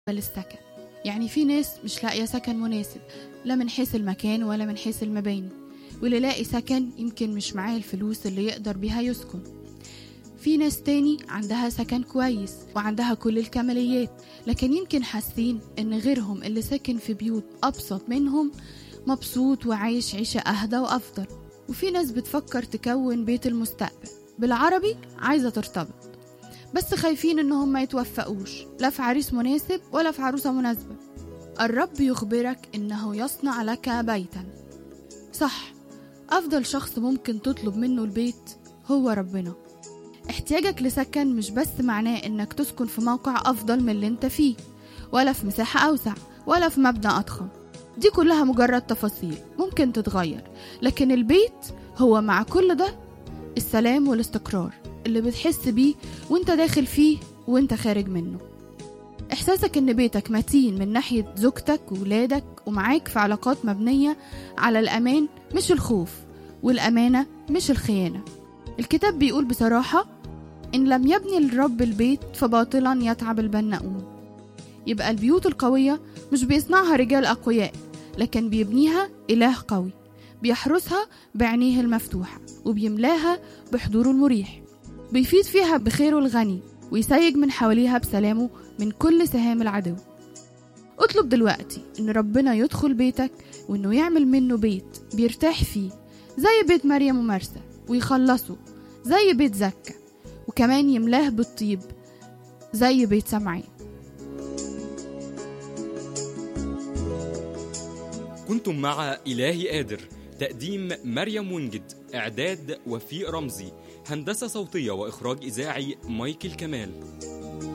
للسكن يعني في ناس مش لاقية سكن مناسب لا من حيث المكان ولا من حيث المباني واللي لاقي سكن يمكن مش معاه الفلوس اللي يقدر بيها يسكن في ناس تاني عندها سكن كويس وعندها كل الكماليات لكن يمكن حاسين ان غيرهم اللي ساكن في بيوت ابسط منهم مبسوط وعايش عيشة اهدى وافضل وفي ناس بتفكر تكون بيت المستقبل بالعربي عايزة ترتبط بس خايفين انهم ما يتوفقوش لا في عريس مناسب ولا في عروسة مناسبة الرب يخبرك انه يصنع لك بيتا صح افضل شخص ممكن تطلب منه البيت هو ربنا احتياجك لسكن مش بس معناه انك تسكن في موقع افضل من اللي انت فيه ولا في مساحة اوسع ولا في مبنى اضخم دي كلها مجرد تفاصيل ممكن تتغير لكن البيت هو مع كل ده السلام والاستقرار اللي بتحس بيه وانت داخل فيه وانت خارج منه إحساسك إن بيتك متين من ناحية زوجتك وولادك ومعاك في علاقات مبنية على الأمان مش الخوف والأمانة مش الخيانة الكتاب بيقول بصراحة إن لم يبني الرب البيت فباطلا يتعب البناؤون يبقى البيوت القوية مش بيصنعها رجال أقوياء لكن بيبنيها إله قوي بيحرسها بعينيه المفتوحة وبيملاها بحضوره المريح بيفيد فيها بخيره الغني ويسيج من حواليها بسلامه من كل سهام العدو اطلب دلوقتي ان ربنا يدخل بيتك وانه يعمل منه بيت بيرتاح فيه زي بيت مريم ومرسى ويخلصه زي بيت زكا وكمان يملاه بالطيب زي بيت سمعين كنتم مع إلهي قادر تقديم مريم منجد إعداد وفيق رمزي هندسة صوتية وإخراج إذاعي مايكل كمال